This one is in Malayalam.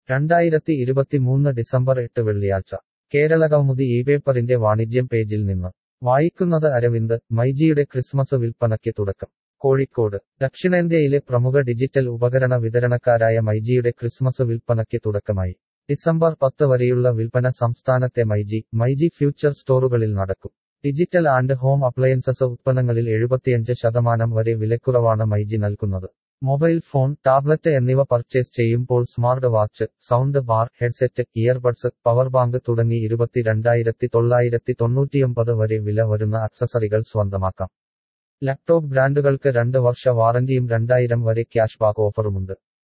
രണ്ടായിരത്തി ഇരുപത്തിമൂന്ന് ഡിസംബർ എട്ട് വെള്ളിയാഴ്ച കേരള കൗമുദി ഈ പേപ്പറിന്റെ വാണിജ്യം പേജിൽ നിന്ന് വായിക്കുന്നത് അരവിന്ദ് മൈജിയുടെ ക്രിസ്മസ് വിൽപ്പനയ്ക്ക് തുടക്കം കോഴിക്കോട് ദക്ഷിണേന്ത്യയിലെ പ്രമുഖ ഡിജിറ്റൽ ഉപകരണ വിതരണക്കാരായ മൈജിയുടെ ക്രിസ്മസ് വിൽപ്പനയ്ക്ക് തുടക്കമായി ഡിസംബർ പത്ത് വരെയുള്ള വിൽപ്പന സംസ്ഥാനത്തെ മൈജി മൈജി ഫ്യൂച്ചർ സ്റ്റോറുകളിൽ നടക്കും ഡിജിറ്റൽ ആൻഡ് ഹോം അപ്ലയൻസസ് ഉത്പന്നങ്ങളിൽ എഴുപത്തിയഞ്ച് ശതമാനം വരെ വിലക്കുറവാണ് മൈജി നൽകുന്നത് മൊബൈൽ ഫോൺ ടാബ്ലറ്റ് എന്നിവ പർച്ചേസ് ചെയ്യുമ്പോൾ smart watch sound bar headset earbuds power bank തുടങ്ങി ഇരുപത്തിരണ്ടായിരത്തി തൊള്ളായിരത്തി തൊണ്ണൂറ്റിയൊമ്പത് വരെ വില വരുന്ന അക്സസറികൾ സ്വന്തമാക്കാം ലാപ്ടോപ്പ് ബ്രാൻഡുകൾക്ക് രണ്ട് വർഷ വാറന്റിയും രണ്ടായിരം വരെ ക്യാഷ് ബാക്ക് ഓഫറുമുണ്ട്